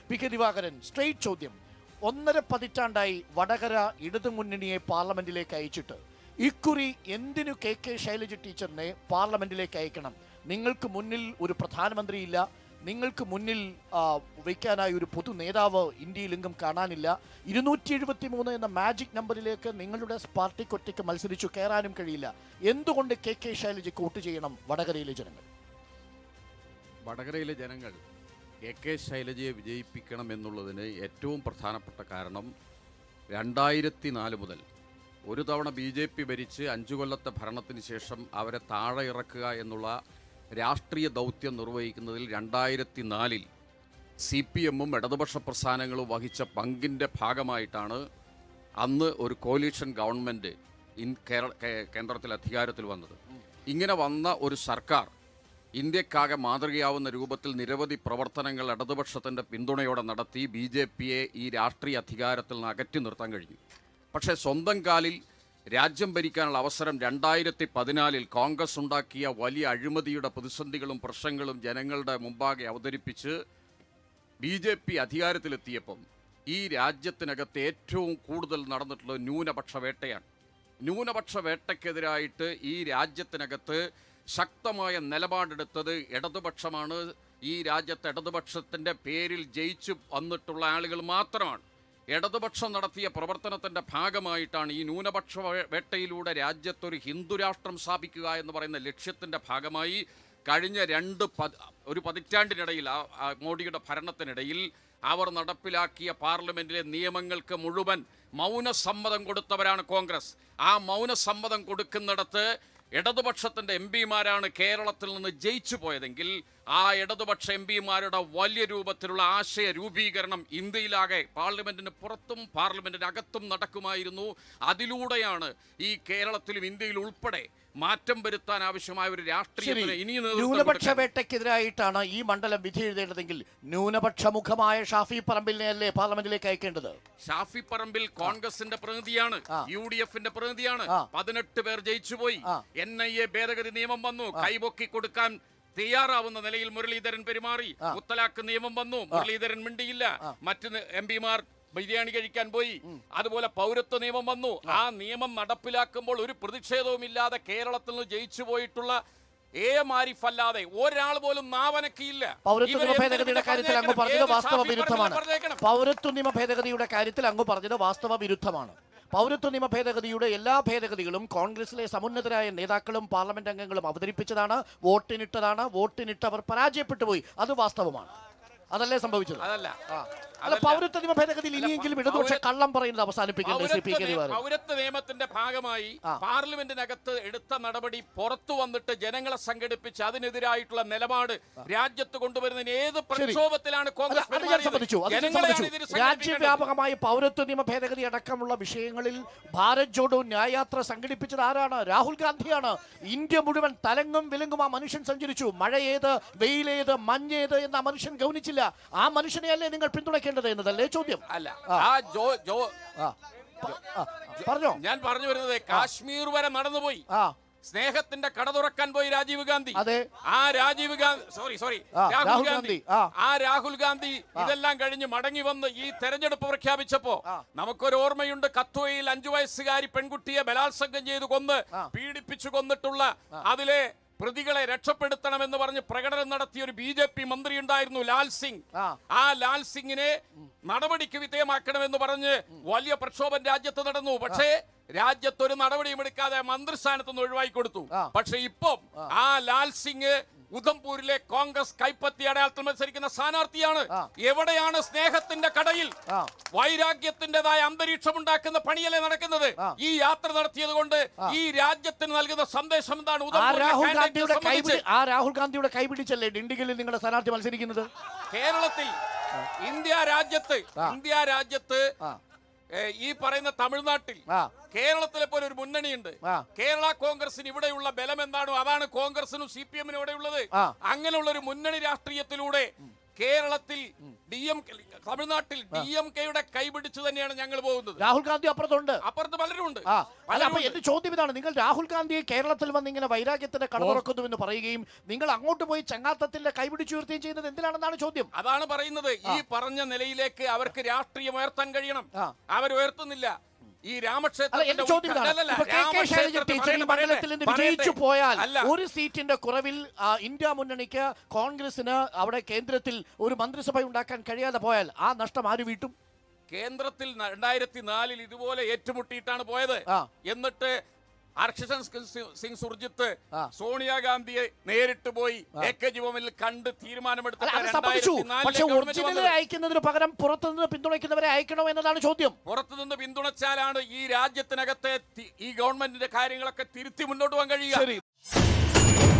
P K Divakaran straight ചോദ്യം ഒന്നര പതിറ്റാണ്ടായി വടകര ഇടതുമുന്നണിയെ പാർലമെന്റിലേക്ക് അയച്ചിട്ട് ഇക്കുറി എന്തിനു കെ കെ ശൈലജ ടീച്ചറിനെ പാർലമെന്റിലേക്ക് അയക്കണം നിങ്ങൾക്ക് മുന്നിൽ ഒരു പ്രധാനമന്ത്രിയില്ല നിങ്ങൾക്ക് മുന്നിൽ ആ, വയ്ക്കാനായി ഒരു പൊതു നേതാവ് ഇന്ത്യയിലെങ്കും കാണാനില്ല ഇരുന്നൂറ്റി എഴുപത്തി മൂന്ന് എന്ന മാജിക് നമ്പറിലേക്ക് നിങ്ങളുടെ പാർട്ടിക്ക് ഒറ്റയ്ക്ക് മത്സരിച്ചു കയറാനും കഴിയില്ല എന്തുകൊണ്ട് കെ കെ ശൈലജയ്ക്ക് വോട്ട് ചെയ്യണം വടകരയിലെ ജനങ്ങൾ വടകരയിലെ ജനങ്ങൾ കെ കെ ശൈലജയെ വിജയിപ്പിക്കണം എന്നുള്ളതിന് ഏറ്റവും പ്രധാനപ്പെട്ട കാരണം രണ്ടായിരത്തി നാല് മുതൽ ഒരു തവണ ബി ജെ പി ഭരിച്ച് അഞ്ചു കൊല്ലത്തെ ഭരണത്തിന് ശേഷം അവരെ താഴെ ഇറക്കുക എന്നുള്ള രാഷ്ട്രീയ ദൗത്യം നിർവഹിക്കുന്നതിൽ രണ്ടായിരത്തി നാലിൽ സി പി എമ്മും ഇടതുപക്ഷ പ്രസ്ഥാനങ്ങളും വഹിച്ച പങ്കിൻ്റെ ഭാഗമായിട്ടാണ് അന്ന് ഒരു കോലീഷൻ ഗവൺമെൻറ് ഇൻ കേരള കേ- കേന്ദ്രത്തിൽ അധികാരത്തിൽ വന്നത് ഇങ്ങനെ വന്ന ഒരു സർക്കാർ ഇന്ത്യക്കാകെ മാതൃകയാവുന്ന രൂപത്തിൽ നിരവധി പ്രവർത്തനങ്ങൾ ഇടതുപക്ഷത്തിൻ്റെ പിന്തുണയോടെ നടത്തി ബി ജെ പിയെ ഈ രാഷ്ട്രീയ അധികാരത്തിൽ നിന്ന് അകറ്റി നിർത്താൻ കഴിഞ്ഞു പക്ഷേ സ്വന്തം കാലിൽ രാജ്യം ഭരിക്കാനുള്ള അവസരം രണ്ടായിരത്തി പതിനാലിൽ കോൺഗ്രസ് ഉണ്ടാക്കിയ വലിയ അഴിമതിയുടെ പ്രതിസന്ധികളും പ്രശ്നങ്ങളും ജനങ്ങളുടെ മുമ്പാകെ അവതരിപ്പിച്ച് ബി ജെ പി അധികാരത്തിലെത്തിയപ്പം ഈ രാജ്യത്തിനകത്ത് ഏറ്റവും കൂടുതൽ നടന്നിട്ടുള്ളത് ന്യൂനപക്ഷ വേട്ടയാണ് ന്യൂനപക്ഷ വേട്ടയ്ക്കെതിരായിട്ട് ഈ രാജ്യത്തിനകത്ത് ശക്തമായ നിലപാടെടുത്തത് ഇടതുപക്ഷമാണ് ഈ രാജ്യത്തെ ഇടതുപക്ഷത്തിൻ്റെ പേരിൽ ജയിച്ചു വന്നിട്ടുള്ള ആളുകൾ മാത്രമാണ് ഇടതുപക്ഷം നടത്തിയ പ്രവർത്തനത്തിന്റെ ഭാഗമായിട്ടാണ് ഈ ന്യൂനപക്ഷ വേ- വേട്ടയിലൂടെ രാജ്യത്തൊരു ഹിന്ദു രാഷ്ട്രം സ്ഥാപിക്കുക എന്ന് പറയുന്ന ലക്ഷ്യത്തിന്റെ ഭാഗമായി കഴിഞ്ഞ രണ്ട് പത് ഒരു പതിറ്റാണ്ടിനിടയിൽ ആ- ആ മോഡിയുടെ ഭരണത്തിനിടയിൽ അവർ നടപ്പിലാക്കിയ പാർലമെന്റിലെ നിയമങ്ങൾക്ക് മുഴുവൻ മൗനസമ്മതം കൊടുത്തവരാണ് കോൺഗ്രസ് ആ മൗനസമ്മതം കൊടുക്കുന്നിടത്ത് ഇടതുപക്ഷത്തിന്റെ എം പിമാരാണ് കേരളത്തിൽ നിന്ന് ജയിച്ചു പോയതെങ്കിൽ ആ ഇടതുപക്ഷ എം പിമാരുടെ വലിയ രൂപത്തിലുള്ള ആശയ രൂപീകരണം ഇന്ത്യയിലാകെ പാർലമെന്റിന് പുറത്തും പാർലമെന്റിനകത്തും നടക്കുമായിരുന്നു അതിലൂടെയാണ് ഈ കേരളത്തിലും ഇന്ത്യയിൽ ഉൾപ്പെടെ മാറ്റം വരുത്താൻ ആവശ്യമായ ഒരു ശരി രാഷ്ട്രീയത്തിന് ഇനി നേതൃത്വം ന്യൂനപക്ഷ കൊടുക്കാൻ- വേട്ടയ്ക്കെതിരായിട്ടാണ് ഈ മണ്ഡലം വിധി എഴുതേണ്ടതെങ്കിൽ ന്യൂനപക്ഷമുഖമായ ഷാഫി പറമ്പിലിനെ അല്ലേ പാർലമെന്റിലേക്ക് അയക്കേണ്ടത് ഷാഫി പറമ്പിൽ കോൺഗ്രസിന്റെ പ്രതിനിധിയാണ് ആ. യു ഡി എഫിന്റെ പ്രതിനിധിയാണ് ആ. പതിനെട്ട് പേർ ജയിച്ചുപോയി ആ. എൻ ഐ എ ഭേദഗതി നിയമം വന്നു കൈപൊക്കി കൊടുക്കാൻ തയ്യാറാവുന്ന നിലയിൽ മുരളീധരൻ പെരുമാറി മുത്തലാഖ് നിയമം വന്നു മുരളീധരൻ മിണ്ടിയില്ല മറ്റ് എം പിമാർ ബിരിയാണി കഴിക്കാൻ പോയി അതുപോലെ പൗരത്വ നിയമം വന്നു ആ നിയമം നടപ്പിലാക്കുമ്പോൾ ഒരു പ്രതിഷേധവുമില്ലാതെ കേരളത്തിൽ നിന്ന് ജയിച്ചു പോയിട്ടുള്ള എ എം ആരിഫ് അല്ലാതെ ഒരാൾ പോലും നാവനക്കിയില്ല പൗരത്വ ഇവരെ നിയമ എന്തിനു ഭേദഗതിയുടെ കാര്യത്തിൽ അങ്ങ് പറഞ്ഞേക്കണം? പറഞ്ഞത് ഏത് വാസ്തവ ഷാഫി വിരുദ്ധമാണ് പറമ്പിലിനെ പറഞ്ഞേക്കണം? പൗരത്വ നിയമ ഭേദഗതിയുടെ കാര്യത്തിൽ അങ്ങ് പറഞ്ഞത് വാസ്തവ വിരുദ്ധമാണ് പൗരത്വ നിയമ ഭേദഗതിയുടെ എല്ലാ ഭേദഗതികളും കോൺഗ്രസിലെ സമുന്നതരായ നേതാക്കളും പാർലമെന്റ് അംഗങ്ങളും അവതരിപ്പിച്ചതാണ് വോട്ടിനിട്ടതാണ് വോട്ടിനിട്ടവർ പരാജയപ്പെട്ടു പോയി അത് വാസ്തവമാണ് അതല്ലേ സംഭവിച്ചത് അതല്ല ആ. അല്ല പൗരത്വ നിയമ ഭേദഗതിയിൽ ഇനിയെങ്കിലും ഇടതുപക്ഷ പൗര- കള്ളം പറയുന്നത് അവസാനിപ്പിക്കേണ്ടത് സി പി പൗരത്വ കെ നിയ- ദിവാരൻ പൗരത്വ നിയമത്തിന്റെ ഭാഗമായി ആ. പാർലമെന്റിനകത്ത് എടുത്ത നടപടി പുറത്തു വന്നിട്ട് ജനങ്ങളെ സംഘടിപ്പിച്ച് അതിനെതിരായിട്ടുള്ള നിലപാട് രാജ്യത്ത് കൊണ്ടുവരുന്നതിന് ഏത് പ്രക്ഷോഭത്തിലാണ് അല്ല, കോൺഗ്രസ് അത് ഞാൻ പെരുമാറിയത്? സമ്മതിച്ചു അത് ഞാൻ ജനങ്ങളെയാണ് സമ്മതിച്ചു. ഇതിന് സംഘടിപ്പിക്കേണ്ടത്. രാജ്യവ്യാപകമായി പൗരത്വ നിയമ ഭേദഗതി അടക്കമുള്ള വിഷയങ്ങളിൽ ഭാരത് ജോഡോ ന്യായയാത്ര സംഘടിപ്പിച്ചത് ആരാണ് രാഹുൽ ഗാന്ധിയാണ് ഇന്ത്യ മുഴുവൻ തലങ്ങും വിലങ്ങും ആ മനുഷ്യൻ സഞ്ചരിച്ചു മഴയേത് വെയിലേത് മഞ്ഞേത് എന്ന് ആ മനുഷ്യൻ ഗൗനിച്ചില്ല ആ മനുഷ്യനെയല്ലേ നിങ്ങൾ പിന്തുണയ്ക്കേണ്ടത് എന്നതല്ലേ ചോദ്യം അല്ല ആ ജോ ജോ ആ പ- ആ, പറഞ്ഞോ ഞാൻ പറഞ്ഞു വരുന്നത് കാശ്മീർ വരെ നടന്നുപോയി ആ സ്നേഹത്തിന്റെ കട തുറക്കാൻ പോയി രാജീവ് ഗാന്ധി അതെ. ആ രാജീവ് ഗാന്ധി സോറി സോറി ആ, രാഹുൽ രാഹുൽ ഗാന്ധി ഗാന്ധി, ആ. ആ രാഹുൽ ഗാന്ധി ഇതെല്ലാം കഴിഞ്ഞ് മടങ്ങി വന്ന് ഈ തെരഞ്ഞെടുപ്പ് പ്രഖ്യാപിച്ചപ്പോ ആ. നമുക്കൊരു ഓർമ്മയുണ്ട് കത്വയിൽ അഞ്ചു വയസ്സുകാരി പെൺകുട്ടിയെ ബലാത്സംഗം ചെയ്ത് കൊന്ന് ആ. പീഡിപ്പിച്ചു കൊന്നിട്ടുള്ള അതിലെ പ്രതികളെ രക്ഷപ്പെടുത്തണമെന്ന് പറഞ്ഞ് പ്രകടനം നടത്തിയ ഒരു ബി ജെ പി മന്ത്രി ഉണ്ടായിരുന്നു ലാൽ സിംഗ് ആ. ആ ലാൽ സിംഗിനെ നടപടിക്ക് വിധേയമാക്കണമെന്ന് പറഞ്ഞ് വലിയ പ്രക്ഷോഭം രാജ്യത്ത് നടന്നു പക്ഷേ രാജ്യത്ത് ഒരു നടപടിയും എടുക്കാതെ മന്ത്രിസ്ഥാനത്ത് നിന്ന് ഒഴിവാക്കി കൊടുത്തു ആ. പക്ഷെ ഇപ്പം ആ ലാൽ സിംഗ് ഉധംപൂരിലെ കോൺഗ്രസ് കൈപ്പത്തി അടയാളത്തിൽ മത്സരിക്കുന്ന സ്ഥാനാർത്ഥിയാണ് ആ. എവിടെയാണ് സ്നേഹത്തിന്റെ കടയിൽ ആ. വൈരാഗ്യത്തിന്റേതായ അന്തരീക്ഷം ഉണ്ടാക്കുന്ന പണിയല്ലേ നടക്കുന്നത് ആ. ഈ യാത്ര നടത്തിയത് കൊണ്ട് ഈ രാജ്യത്തിന് നൽകുന്ന സന്ദേശം എന്താണ് ആ ഉധംപൂരിലെ രാഹുൽ candidate നെ ഗാന്ധിയുടെ കൈപിടി സംബന്ധിച്ച്? ആ രാഹുൽ ഗാന്ധിയുടെ കൈപിടിച്ചല്ലേ ഡിണ്ടിഗലിൽ നിങ്ങളുടെ സ്ഥാനാർത്ഥി മത്സരിക്കുന്നത് കേരളത്തിൽ ഇന്ത്യ രാജ്യത്ത് ആ. ഇന്ത്യ രാജ്യത്ത് ആ. ഏ, ഈ പറയുന്ന തമിഴ്നാട്ടിൽ ആ കേരളത്തിലെ പോലെ ഒരു മുന്നണിയുണ്ട് ആ. കേരള കോൺഗ്രസിന് ഇവിടെയുള്ള ബലം എന്താണോ അതാണ് കോൺഗ്രസിനും സി പി എമ്മിനും ഇവിടെയുള്ളത് ആ. അങ്ങനെയുള്ള ഒരു മുന്നണി രാഷ്ട്രീയത്തിലൂടെ കേരളത്തിൽ ഡി എം തമിഴ്നാട്ടിൽ ഡി എം കെയുടെ കൈപിടിച്ചു തന്നെയാണ് ഞങ്ങൾ പോകുന്നത് രാഹുൽ ഗാന്ധി അപ്പുറത്തുണ്ട് അപ്പുറത്ത് പലരും ഉണ്ട് ആ അല്ല അപ്പൊ പലരും എന്റെ ചോദ്യം ഇതാണ് നിങ്ങൾ രാഹുൽ ഗാന്ധിയെ കേരളത്തിൽ വന്ന് ഇങ്ങനെ വൈരാഗ്യത്തിന്റെ കട തുറക്കുന്നു എന്ന് പറയുകയും നിങ്ങൾ അങ്ങോട്ട് പോയി ചങ്ങാത്തത്തിന്റെ കൈപിടിച്ചുയർത്തുകയും ചെയ്യുന്നത് എന്തിനാണെന്നാണ് ചോദ്യം അതാണ് പറയുന്നത് ഈ പറഞ്ഞ നിലയിലേക്ക് അവർക്ക് രാഷ്ട്രീയം ഉയർത്താൻ കഴിയണം ആ. അവർ ഉയർത്തുന്നില്ല ഈ അല്ല രാമക്ഷേത്രത്തിന്റെ എന്റെ ചോദ്യം ഇതാണ് അല്ലല്ല, ഇപ്പൊ കെ കെ ശൈലജ രാമക്ഷേത്രത്തെ ടീച്ചർ ഈ പറയട്ടെ, മണ്ഡലത്തിൽ നിന്ന് പറയട്ടെ. വിജയിച്ചു പോയാൽ അല്ല ഒരു സീറ്റിന്റെ കുറവിൽ ആ, ഇന്ത്യ മുന്നണിക്ക് കോൺഗ്രസിന് അവിടെ കേന്ദ്രത്തിൽ ഒരു മന്ത്രിസഭ ഉണ്ടാക്കാൻ കഴിയാതെ പോയാൽ ആ നഷ്ടം ആര് വീട്ടും കേന്ദ്രത്തിൽ രണ്ടായിരത്തി നാലിൽ ഇതുപോലെ ഏറ്റുമുട്ടിയിട്ടാണ് പോയത് ആ. എന്നിട്ട് ഹർഷൻ സിംഗ് സുർജിത്ത് ആ. സോണിയാഗാന്ധിയെ നേരിട്ട് പോയി എ കെ ജിവോമിൽ കണ്ട് അല്ല തീരുമാനമെടുത്തിട്ട് അത് സമ്മതിച്ചു പക്ഷെ ഒറിജിനൽ അയക്കുന്നതിന് പകരം പുറത്തുനിന്ന് പിന്തുണയ്ക്കുന്നവരെ അയക്കണോ എന്നതാണ് ചോദ്യം പുറത്തുനിന്ന് പിന്തുണച്ചാലാണ് ഈ രാജ്യത്തിനകത്തെ തി- ഈ ഗവൺമെന്റിന്റെ കാര്യങ്ങളൊക്കെ തിരുത്തി മുന്നോട്ട് പോകാൻ കഴിയുക ശരി